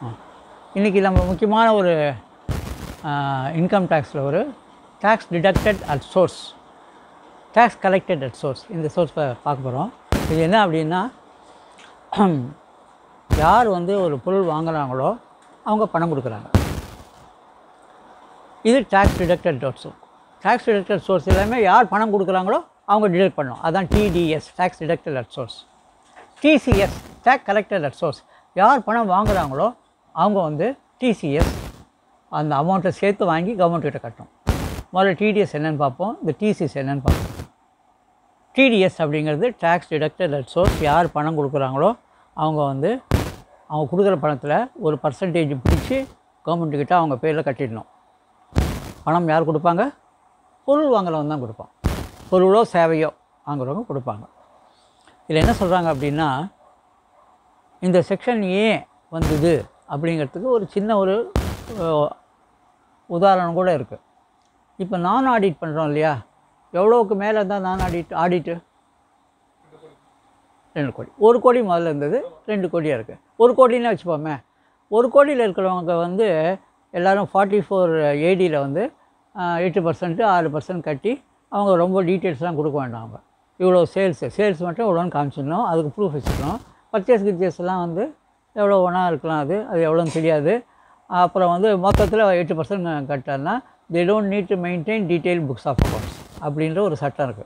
இன்றைக்கி நம்ம முக்கியமான ஒரு இன்கம் டேக்ஸில் ஒரு tax deducted at source tax collected at source இந்த சோர்ஸ் பார்க்க போகிறோம் இது என்ன அப்படின்னா யார் வந்து ஒரு பொருள் வாங்குறாங்களோ அவங்க பணம் கொடுக்குறாங்க இது tax deducted source tax deducted source எல்லாமே யார் பணம் கொடுக்குறாங்களோ அவங்க டிடக்ட் பண்ணணும் அதான் TDS tax deducted at source TCS tax collected at source யார் பணம் வாங்குறாங்களோ அவங்க வந்து டிசிஎஸ் அந்த அமௌண்ட்டை சேர்த்து வாங்கி கவர்மெண்ட் கிட்ட கட்டணும் முதல்ல டிடிஎஸ் என்னன்னு பார்ப்போம் இந்த டிசிஎஸ் என்னன்னு பார்ப்போம் டிடிஎஸ் அப்படிங்கிறது டேக்ஸ் டிடக்டட் அட் சோர்ஸ் யார் பணம் கொடுக்குறாங்களோ அவங்க வந்து அவங்க கொடுக்குற பணத்தில் ஒரு பர்சன்டேஜ் பிடிச்சி கவர்மெண்ட்டுக்கிட்ட அவங்க பேரில் கட்டிடணும் பணம் யார் கொடுப்பாங்க பொருள் வாங்குறவங்க தான் கொடுப்பான் பொருளோ சேவையோ வாங்குறவங்க கொடுப்பாங்க இதில் என்ன சொல்கிறாங்க அப்படின்னா இந்த செக்ஷன் ஏன் வந்தது அப்படிங்கிறதுக்கு ஒரு சின்ன ஒரு அஹ், உதாரணம் கூட இருக்குது இப்போ நான் ஆடிட் பண்ணுறோம் இல்லையா எவ்வளோவுக்கு மேலே இருந்தால் நான் ஆடிட் ஆடிட்டு ரெண்டு கோடி ஒரு கோடி முதல்ல இருந்தது ரெண்டு கோடியாக இருக்குது ஒரு கோடின்னு வச்சுப்போமே ஒரு கோடியில் இருக்கிறவங்க வந்து எல்லோரும் ஃபார்ட்டி ஃபோர் ஏடியில் வந்து எட்டு பர்சன்ட்டு ஆறு பர்சன்ட் கட்டி அவங்க ரொம்ப டீட்டெயில்ஸ்லாம் கொடுக்க வேண்டாம் அவங்க இவ்வளோ சேல்ஸு சேல்ஸ் மட்டும் இவ்வளோன்னு காமிச்சிடணும் அதுக்கு ப்ரூஃப் வச்சுக்கணும் பர்ச்சேஸ் கிர்ச்சேஸ் எல்லாம் வந்து எவ்வளோ ஒன்றா இருக்கலாம் அது அது எவ்வளோன்னு தெரியாது அப்புறம் வந்து மொத்தத்தில் எட்டு பர்சன்ட் கட்டார்னா they don't need to maintain detail books of accounts அப்படின்ற ஒரு சட்டம் இருக்குது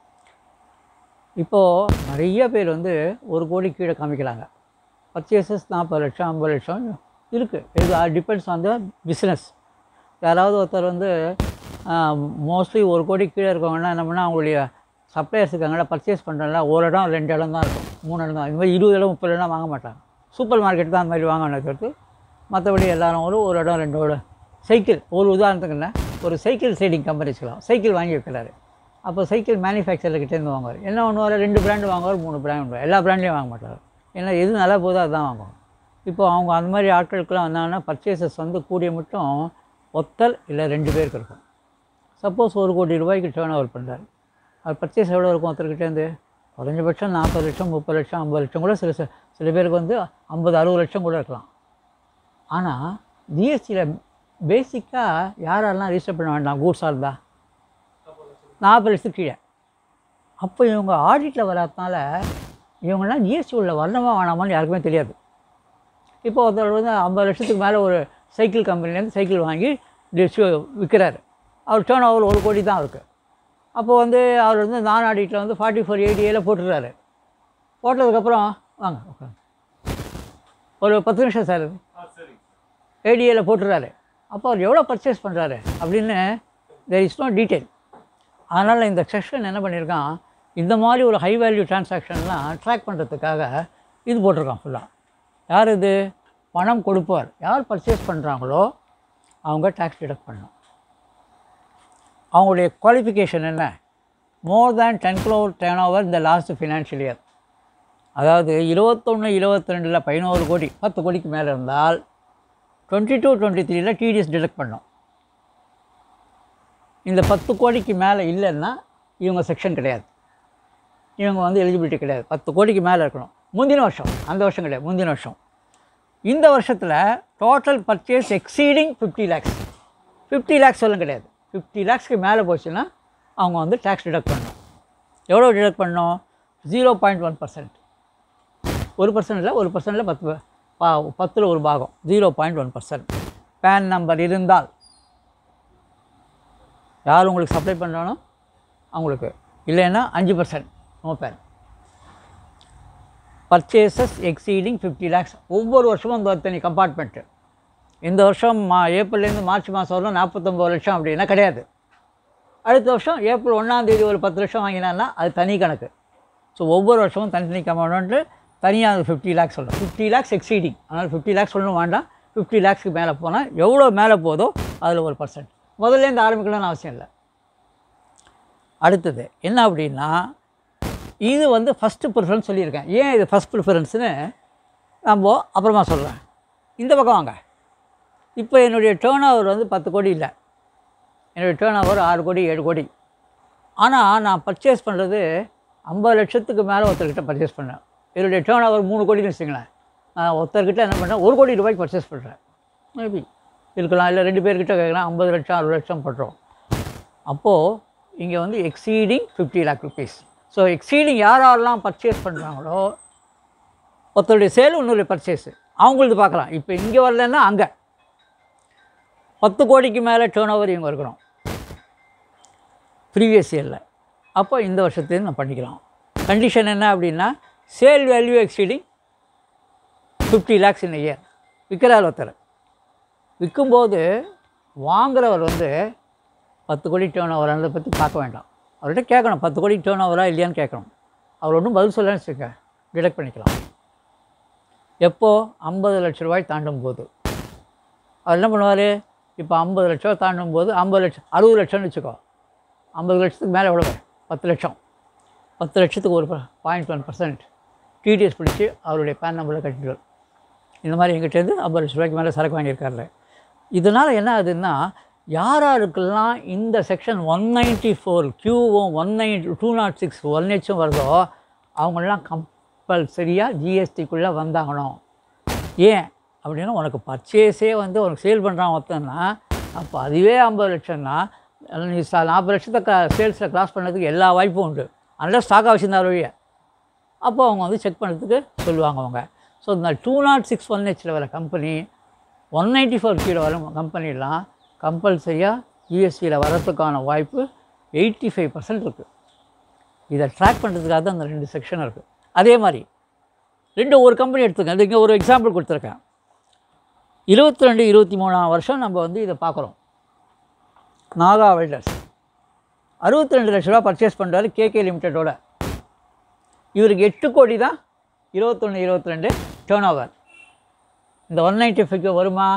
இப்போது நிறைய பேர் வந்து ஒரு கோடி கீழே காமிக்கிறாங்க பர்ச்சேசஸ் நாற்பது லட்சம் ஐம்பது லட்சம் இருக்குது இது டிபெண்ட்ஸ் ஆன் த பிஸ்னஸ் யாராவது ஒருத்தர் வந்து மோஸ்ட்லி ஒரு கோடி கீழே இருக்கவங்கன்னா என்ன பண்ணால் அவங்களுடைய சப்ளையர்ஸ் இருக்காங்களா பர்ச்சேஸ் பண்ணுறல ஒரு இடம் ரெண்டு இடம் தான் இருக்கும் மூணு இடம் தான் இந்த மாதிரி இருபது இடம் முப்பது இடம் வாங்க மாட்டாங்க சூப்பர் மார்க்கெட் தான் அந்த மாதிரி வாங்கணும் தவிர்த்து மற்றபடி எல்லாரும் ஒரு ஒரு இடம் ரெண்டு இடம் சைக்கிள் ஒரு உதாரணத்துக்கு என்ன ஒரு சைக்கிள் சைடிங் கம்பெனி வச்சுக்கலாம் சைக்கிள் வாங்கி வைக்கிறாரு அப்போ சைக்கிள் மேனுஃபேக்சர்கிட்டேருந்து வாங்குவார் என்ன பண்ணுவார் ரெண்டு பிராண்டு வாங்குவார் மூணு பிராண்ட் வாங்குவார் எல்லா பிராண்ட்லேயும் வாங்க மாட்டார் ஏன்னா எது நல்லா போதோ அதுதான் வாங்குவாங்க இப்போ அவங்க அந்த மாதிரி ஆட்களுக்கெல்லாம் வந்தாங்கன்னா பர்ச்சேசஸ் வந்து கூடிய மட்டும் ஒத்தல் இல்லை ரெண்டு பேருக்கு இருக்கும் சப்போஸ் ஒரு கோடி ரூபாய்க்கு டேர்ன் ஓவர் பண்ணுறாரு அது பர்ச்சேஸ் எவ்வளோ இருக்கும் ஒருத்தர்கிட்டேருந்து குறைஞ்சபட்சம் நாற்பது லட்சம் முப்பது லட்சம் ஐம்பது லட்சம் கூட சில சில- சில பேருக்கு வந்து ஐம்பது அறுபது லட்சம் கூட இருக்கலாம் ஆனால் ஜிஎஸ்டியில் பேசிக்காக யாரெல்லாம் ரிஜிஸ்டர் பண்ண வேண்டாம் கூட்ஸாக இருந்தா நாற்பது லட்சத்துக்கு கீழே அப்போ இவங்க ஆடிட்டில் வராதனால இவங்கெல்லாம் ஜிஎஸ்டி உள்ள வரணுமா வேணாமான்னு யாருக்குமே தெரியாது இப்போ ஒருத்தர் வந்து ஐம்பது லட்சத்துக்கு மேலே ஒரு சைக்கிள் கம்பெனிலேருந்து சைக்கிள் வாங்கி டிஸ்ட்ரி விற்கிறாரு அவர் டேர்ன் ஓவர் ஒரு கோடி தான் இருக்குது அப்போ வந்து அவர் வந்து நான் ஆடிட்டில் வந்து ஃபார்ட்டி ஃபோர் ஏடிஏல போட்டுடுறாரு போட்டதுக்கப்புறம் வாங்க உட்காருங்க. ஒரு பத்து நிமிஷம் சார் ஏடிஏல போட்டுறாரு அப்போ அவர் எவ்வளோ பர்ச்சேஸ் பண்ணுறாரு அப்படின்னு தேர் இஸ் நோ டீட்டெயில் அதனால் இந்த செக்ஷன் என்ன பண்ணியிருக்கான் இந்த மாதிரி ஒரு ஹை வேல்யூ டிரான்சாக்ஷன்லாம் ட்ராக் பண்ணுறதுக்காக இது போட்டிருக்கான் ஃபுல்லாக யார் இது பணம் கொடுப்பார் யார் பர்ச்சேஸ் பண்ணுறாங்களோ அவங்க டேக்ஸ் டிடக்ட் பண்ணணும் அவங்களுடைய குவாலிஃபிகேஷன் என்ன more than ten crore turnover இந்த லாஸ்ட் ஃபினான்ஷியல் இயர் அதாவது இருபத்தொன்று இருபத்தி ரெண்டில் பதினோரு கோடி பத்து கோடிக்கு மேலே இருந்தால் டுவெண்ட்டி டூ டுவெண்ட்டி த்ரீல டிடிஎஸ் டிடக்ட் பண்ணோம் இந்த பத்து கோடிக்கு மேலே இல்லைன்னா இவங்க செக்ஷன் கிடையாது இவங்க வந்து எலிஜிபிலிட்டி கிடையாது பத்து கோடிக்கு மேலே இருக்கணும் முந்தின வருஷம் அந்த வருஷம் கிடையாது முந்தின வருஷம் இந்த வருஷத்தில் total purchase exceeding fifty lakhs fifty lakhs சொல்லும் கிடையாது ஃபிஃப்டி லேக்ஸ்க்கு மேலே போச்சுன்னா அவங்க வந்து டேக்ஸ் டிடக்ட் பண்ணணும் எவ்வளோ டிடக்ட் பண்ணணும் ஜீரோ பாயிண்ட் ஒன் பர்சன்ட் ஒரு பர்சன்டில் ஒரு பர்சன்டில் பத்து பா பத்தில் ஒரு பாகம் zero point one percent PAN number இருந்தால் யார் உங்களுக்கு சப்ளை பண்ணுறானோ அவங்களுக்கு இல்லைன்னா அஞ்சு percent no PAN purchases exceeding fifty lakhs ஒவ்வொரு வருஷமும் இந்த தனி கம்பார்ட்மெண்ட்டு இந்த வருஷம் மா ஏப்ரல்லேருந்து மார்ச் மாதம் வரலும் நாற்பத்தொம்பது லட்சம் அப்படின்னா கிடையாது அடுத்த வருஷம் ஏப்ரல் ஒன்றாந்தேதி ஒரு பத்து லட்சம் வாங்கினான்னா அது தனி கணக்கு ஸோ ஒவ்வொரு வருஷமும் தனித்தனி கம்பார்ட்மெண்ட்டு தனியாக அது ஃபிஃப்டி லேக்ஸ் சொல்லணும் ஃபிஃப்டி லேக்ஸ் எக்ஸீடிங் அதனால் ஃபிஃப்டி லேக்ஸ் சொல்லணும் வேண்டாம் ஃபிஃப்டி லேக்ஸ்க்கு மேலே போனால் எவ்வளோ மேலே போதோ அதில் ஒரு பர்சன்ட் முதல்லேருந்து ஆரம்பிக்கணும்னு அவசியம் இல்லை அடுத்தது என்ன அப்படின்னா இது வந்து ஃபஸ்ட்டு ப்ரிஃபரன்ஸ் சொல்லியிருக்கேன் ஏன் இது ஃபஸ்ட் ப்ரிஃபரன்ஸ்னு நம்ம அப்புறமா சொல்கிறேன் இந்த பக்கம் வாங்க இப்போ என்னுடைய டேர்ன் ஓவர் வந்து பத்து கோடி இல்லை என்னுடைய டேர்ன் ஓவர் ஆறு கோடி ஏழு கோடி ஆனால் நான் பர்ச்சேஸ் பண்ணுறது ஐம்பது லட்சத்துக்கு மேலே ஒருத்தர்கிட்ட பர்ச்சேஸ் பண்ணேன் என்னுடைய டேர்ன் ஓவர் மூணு கோடின்னு வச்சுங்களேன் ஒருத்தர்கிட்ட என்ன பண்ணுறேன் ஒரு கோடி ரூபாய்க்கு பர்ச்சேஸ் பண்ணுறேன் மேபி இருக்கலாம் இல்லை ரெண்டு பேர்கிட்ட கேட்குறேன் ஐம்பது லட்சம் அறுபது லட்சம் பண்ணுறோம் அப்போது இங்கே வந்து exceeding fifty lakh rupees so exceeding யார் யாரெல்லாம் பர்ச்சேஸ் பண்ணுறாங்களோ ஒருத்தருடைய சேல் இன்னொரு பர்ச்சேஸு அவங்களது பார்க்கலாம் இப்போ இங்கே வரலன்னா அங்கே பத்து கோடிக்கு மேலே டேர்ன் ஓவர் இவங்க இருக்கிறோம் ப்ரீவியஸ் இயரில் அப்போ இந்த வருஷத்துலேருந்து நம்ம பண்ணிக்கலாம் கண்டிஷன் என்ன அப்படின்னா sale value exceeding fifty lakhs in year விற்கிறார் ஒருத்தர் விற்கும்போது வாங்குறவர் வந்து பத்து கோடி டேர்ன் ஓவர் அதை பற்றி பார்க்க வேண்டாம் அவர்கிட்ட கேட்கணும் பத்து கோடி டேர்ன் ஓவரா இல்லையான்னு கேட்கணும் அவர் ஒன்றும் பதில் சொல்லலன்னு வச்சுக்க டிடெக்ட் பண்ணிக்கலாம் எப்போ ஐம்பது லட்ச ரூபாய் தாண்டும் போது அவர் என்ன பண்ணுவார் இப்போ ஐம்பது லட்ச ரூபா தாண்டும் போது ஐம்பது லட்சம் அறுபது லட்சம்னு வச்சுக்கோ ஐம்பது லட்சத்துக்கு மேலே எவ்வளோ பத்து லட்சம் பத்து லட்சத்துக்கு ஒரு பாயிண்ட் ஒன் பர்சன்ட் டிடிஎஸ் பிடிச்சி அவருடைய பேன் நம்பரில் கட்டிடுவார் இந்த மாதிரி எங்கிட்டேருந்து ஐம்பது லட்ச ரூபாய்க்கு மேலே சரக்கு வாங்கியிருக்காருல இதனால் என்ன ஆகுதுன்னா யார் யாருக்கெல்லாம் இந்த செக்ஷன் ஒன் நைன்ட்டி ஃபோர் கியூவும் one ninety two naught six one ஹெச்சும் வருதோ அவங்களெலாம் கம்பல்சரியாக ஜிஎஸ்டிக்குள்ளே வந்தாகணும் ஏன் அப்படின்னா உனக்கு பர்ச்சேஸே வந்து உனக்கு சேல் பண்ணுறான் ஒருத்தன்னா அப்போ அதுவே ஐம்பது லட்சம்னா நீ சா நாற்பது லட்சத்தை க சேல்ஸில் கிராஸ் பண்ணதுக்கு எல்லா வாய்ப்பும் உண்டு அதனால் ஸ்டாக்காக வச்சுருந்தார் வழிய அப்போ அவங்க வந்து செக் பண்ணுறதுக்கு சொல்லுவாங்க அவங்க ஸோ இந்த டூ நாட் சிக்ஸ் ஒன் ஹெச்சில் வர கம்பெனி ஒன் நைன்ட்டி ஃபோர் கீழே வர கம்பெனிலாம் கம்பல்சரியாக யூஎஸ்சியில் வரதுக்கான வாய்ப்பு எயிட்டி ஃபைவ் பர்சன்ட் இருக்குது இதை ட்ராக் பண்ணுறதுக்காக தான் அந்த ரெண்டு செக்ஷன் இருக்குது அதே மாதிரி ரெண்டு ஒரு கம்பெனி எடுத்துக்கங்க அது இங்கே ஒரு எக்ஸாம்பிள் கொடுத்துருக்கேன் இருபத்தி ரெண்டு இருபத்தி மூணாம் வருஷம் நம்ம வந்து இதை பார்க்குறோம் நாகா வெல்டர்ஸ் அறுபத்தி ரெண்டு லட்ச ரூபா பர்ச்சேஸ் பண்ணுறாரு கேகே லிமிட்டடோட இவருக்கு எட்டு கோடி தான் இருபத்தொன்று இருபத்தி ரெண்டு டேர்ன் ஓவர் இந்த ஒன் நைன்ட்டி ஃபைவ்க்கு வருமா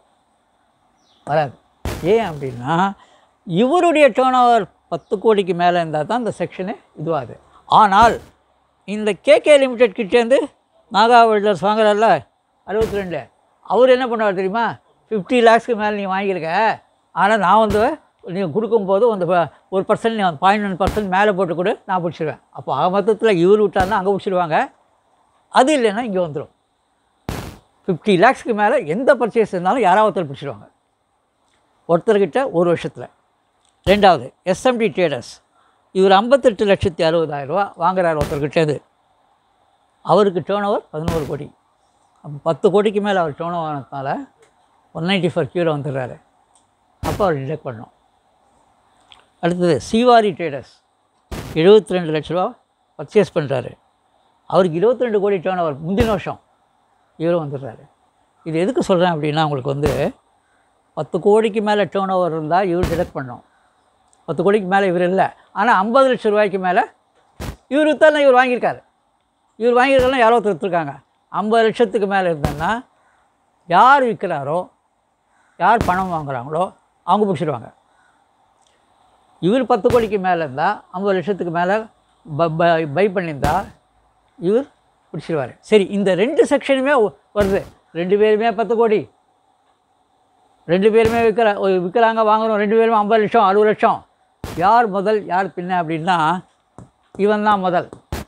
வராது ஏன் அப்படின்னா இவருடைய டேர்ன் ஓவர் பத்து கோடிக்கு மேலே இருந்தால் தான் இந்த செக்ஷனு இதுவாகுது ஆனால் இந்த கேகே லிமிடெட் கிட்டேருந்து நாகா வெல்டர்ஸ் வாங்குறாருல அறுபத்தி ரெண்டு அவர் என்ன பண்ணுவார் தெரியுமா ஃபிஃப்டி லேக்ஸ்க்கு மேலே நீ வாங்கியிருக்க ஆனால் நான் வந்து நீங்கள் கொடுக்கும்போது அந்த ப- ஒரு பர்சன்ட் நீ பாயிண்ட் ஒன் பர்சன்ட் மேலே போட்டு கொடு நான் பிடிச்சிருவேன் அப்போ ஆக மொத்தத்தில் இவர் விட்டாருன்னா அங்கே பிடிச்சிருவாங்க அது இல்லைன்னா இங்கே வந்துடும் ஃபிஃப்டி லேக்ஸ்க்கு மேலே எந்த பர்ச்சேஸ் இருந்தாலும் யாராவது ஒருத்தர் பிடிச்சிருவாங்க ஒருத்தர்கிட்ட ஒரு வருஷத்தில் ரெண்டாவது எஸ்எம்டி ட்ரேடர்ஸ் இவர் ஐம்பத்தெட்டு லட்சத்தி அறுபதாயிரம் ரூபா வாங்குறாரு ஒருத்தர்கிட்டேருந்து அவருக்கு டேர்ன் ஓவர் பதினோரு கோடி அப்போ பத்து கோடிக்கு மேலே அவர் டேர்ன் ஓவர் ஆனதுனால ஒன் நைன்ட்டி ஃபோர் கீழே வந்துடுறாரு அப்போ அவர் டிடெக்ட் பண்ணோம் அடுத்தது சிவாரி ட்ரேடர்ஸ் எழுபத்தி ரெண்டு லட்ச ரூபா பர்ச்சேஸ் பண்ணுறாரு அவருக்கு இருபத்தி ரெண்டு கோடி டேர்ன் ஓவர் முந்தின வருஷம் இவரும் வந்துடுறாரு இது எதுக்கு சொல்கிறேன் அப்படின்னா உங்களுக்கு வந்து பத்து கோடிக்கு மேலே டேர்ன் ஓவர் இருந்தால் இவர் டிடெக்ட் பண்ணோம் பத்து கோடிக்கு மேலே இவர் இல்லை ஆனால் ஐம்பது லட்ச ரூபாய்க்கு மேலே இவர் தானே இவர் வாங்கியிருக்காரு இவர் வாங்கியிருக்கலாம் யாரோ ஒருத்தர் விற்றுருக்காங்க ஐம்பது லட்சத்துக்கு மேலே இருந்தேன்னா யார் விற்கிறாரோ யார் பணம் வாங்குறாங்களோ அவங்க பிடிச்சிடுவாங்க இவர் பத்து கோடிக்கு மேலே இருந்தால் ஐம்பது லட்சத்துக்கு மேலே பை பண்ணியிருந்தா இவர் பிடிச்சிடுவார் சரி இந்த ரெண்டு செக்ஷனுமே ஒ- வருது ரெண்டு பேருமே பத்து கோடி ரெண்டு பேருமே விற்கிற விற்கிறாங்க வாங்குறோம் ரெண்டு பேருமே ஐம்பது லட்சம் அறுபது லட்சம் யார் முதல் யார் பின்ன அப்படின்னா இவன் தான் முதல்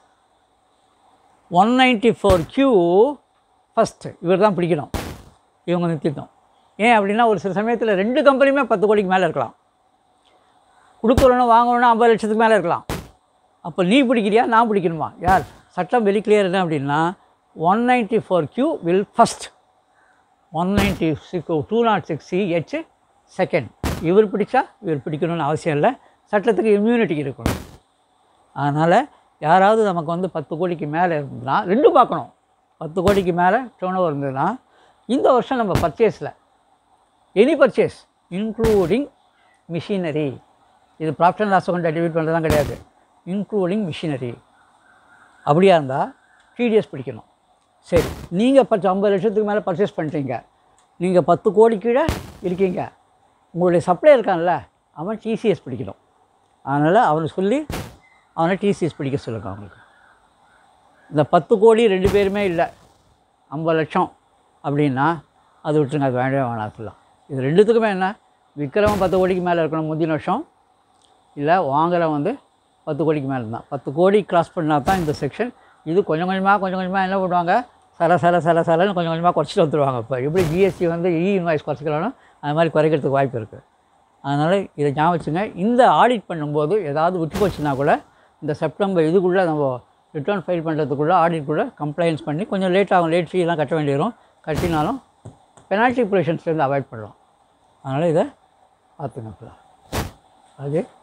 one ninety four Q first இவர் தான் பிடிக்கணும் இவங்க நிறுத்திட்டோம் ஏன் அப்படின்னா ஒரு சில சமயத்தில் ரெண்டு கம்பெனியுமே பத்து கோடிக்கு மேலே இருக்கலாம் கொடுக்குறோன்னு வாங்கணும்னா ஐம்பது லட்சத்துக்கு மேலே இருக்கலாம் அப்போ நீ பிடிக்கிறியா நான் பிடிக்கணுமா யார் சட்டம் வெரி clear என்ன அப்படின்னா one ninety four Q will first one ninety six two naught six C H second இவர் பிடிச்சா இவர் பிடிக்கணும்னு அவசியம் இல்லை சட்டத்துக்கு இம்யூனிட்டி இருக்கணும் அதனால் யாராவது நமக்கு வந்து பத்து கோடிக்கு மேலே இருந்ததுன்னா ரெண்டும் பார்க்கணும் பத்து கோடிக்கு மேலே டேர்ன் ஓவர் இருந்ததுன்னா இந்த வருஷம் நம்ம பர்ச்சேஸில் எனி பர்ச்சேஸ் இன்க்ளூடிங் மிஷினரி இது profit and loss account debit பண்ணுறதுலாம் கிடையாது இன்க்ளூடிங் மிஷினரி அப்படியா இருந்தால் டிடிஎஸ் பிடிக்கணும் சரி நீங்கள் பத்து ஐம்பது லட்சத்துக்கு மேலே பர்ச்சேஸ் பண்ணிட்டீங்க நீங்கள் பத்து கோடி கீழே இருக்கீங்க உங்களுடைய சப்ளை இருக்கான்ல அவன் டிசிஎஸ் பிடிக்கணும் அதனால் அவனை சொல்லி அவனை டிசிஎஸ் பிடிக்க சொல்லுங்க அவங்களுக்கு இந்த பத்து கோடி ரெண்டு பேருமே இல்லை ஐம்பது லட்சம் அப்படின்னா அது விட்டுருங்க அது வேண்டவே வேணாம் சொல்லலாம் இது ரெண்டுத்துக்குமே என்ன விற்கிறவன் பத்து கோடிக்கு மேலே இருக்கணும் முந்தின வருஷம் இல்லை வாங்குறவன் வந்து பத்து கோடிக்கு மேலே இருந்தான் பத்து கோடி கிராஸ் பண்ணால் தான் இந்த செக்ஷன் இது கொஞ்சம் கொஞ்சமாக கொஞ்சம் கொஞ்சமாக என்ன பண்ணுவாங்க சல சல சல சலன்னு கொஞ்சம் கொஞ்சமாக குறைச்சிட்டு வந்துடுவாங்க இப்போ எப்படி ஜிஎஸ்டி வந்து இ இன்வாய்ஸ் குறைச்சிக்கலாம்னா அது மாதிரி குறைக்கிறதுக்கு வாய்ப்பு இருக்குது அதனால் இதை ஞாபகம் வச்சுங்க இந்த ஆடிட் பண்ணும்போது ஏதாவது விட்டு போச்சுன்னா கூட இந்த செப்டம்பர் இதுக்குள்ளே நம்ம ரிட்டர்ன் ஃபைல் பண்ணுறதுக்குள்ளே ஆடிட்குள்ளே கம்ப்ளைண்ட்ஸ் பண்ணி கொஞ்சம் லேட் ஆகும் லேட் ஃபீலாம் கட்ட வேண்டியிருக்கும் கட்டினாலும் பெனால்ட்டி ப்ரொவிஷன்ஸ்லேருந்து அவாய்ட் பண்ணலாம் அதனால் இதை பார்த்துங்க அது